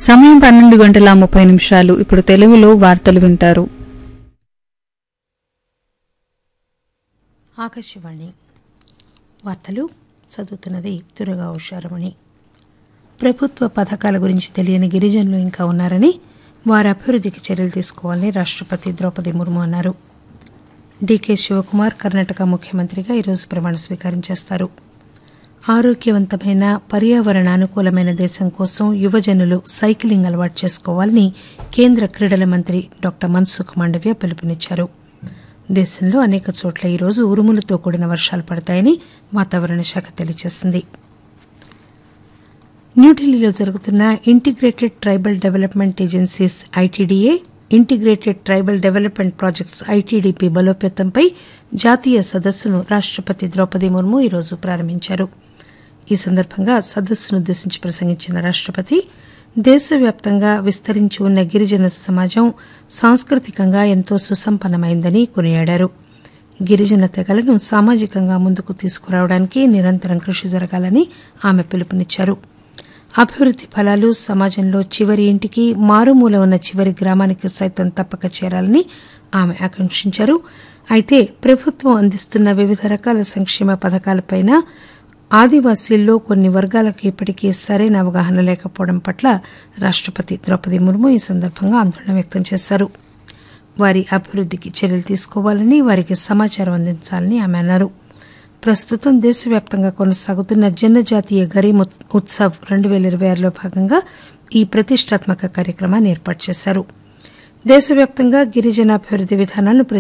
సమయం పన్నెండు గంటల ముప్పై నిమిషాలు ఇప్పుడు తెలుగులో వార్తలు వింటారు ఆకాశవాణి వార్తలు చదువుతున్నది దురగా ఉషారమణి ప్రభుత్వ పథకాల గురించి తెలియని గిరిజనులు ఇంకా ఉన్నారని వారి అభివృద్ధికి చర్యలు తీసుకోవాలని రాష్టపతి ద్రౌపది ముర్ము అన్నారు డీకే శివకుమార్ కర్ణాటక ముఖ్యమంత్రిగా ఈరోజు ప్రమాణ స్వీకారం చేస్తారు ఆరోగ్యవంతమైన పర్యావరణ అనుకూలమైన దేశం కోసం యువజనులు సైకిలింగ్ అలవాటు చేసుకోవాలని కేంద్ర క్రీడల మంత్రి డాక్టర్ మన్సుఖ్ మాండవ్య పిలుపునిచ్చారు దేశంలో అనేక చోట్ల ఈరోజు ఉరుములతో కూడిన వర్షాలు పడతాయని వాతావరణ శాఖ తెలియజేసింది న్యూఢిల్లీలో జరుగుతున్న integrated tribal development agencies ITDA integrated tribal development projects ITDP బలోపేతంపై జాతీయ సదస్సును రాష్టపతి ద్రౌపది ముర్ము ఈరోజు ప్రారంభించారు ఈ సందర్భంగా సదస్సునుద్దేశించి ప్రసంగించిన రాష్టపతి దేశవ్యాప్తంగా విస్తరించి ఉన్న గిరిజన సమాజం సాంస్కృతికంగా ఎంతో సుసంపన్నమైందని కొనియాడారు గిరిజన తెగలను సామాజికంగా ముందుకు తీసుకురావడానికి నిరంతరం కృషి జరగాలని ఆమె పిలుపునిచ్చారు అభివృద్ది ఫలాలు సమాజంలో చివరి ఇంటికి మారుమూల ఉన్న చివరి గ్రామానికి సైతం తప్పక చేరాలని ఆమె ఆకాంక్షించారు అయితే ప్రభుత్వం అందిస్తున్న వివిధ రకాల సంక్షేమ పథకాలపైన ఆదివాసీల్లో కొన్ని వర్గాలకు ఇప్పటికీ సరైన అవగాహన లేకపోవడం పట్ల రాష్టపతి ద్రౌపది ముర్ము ఈ సందర్భంగా ఆందోళన వ్యక్తం చేశారు వారి అభివృద్ధికి చర్యలు తీసుకోవాలని వారికి సమాచారం అందించాలని ఆమె అన్నారు ప్రస్తుతం దేశవ్యాప్తంగా కొనసాగుతున్న జనజాతీయ గరీమ్ ఉత్సవ్ రెండు పేల ఇరవై ఆరులో భాగంగా ఈ ప్రతిష్టాత్మక కార్యక్రమాన్ని ఏర్పాటు చేశారు దేశవ్యాప్తంగా గిరిజన అభివృద్ది విధానాలను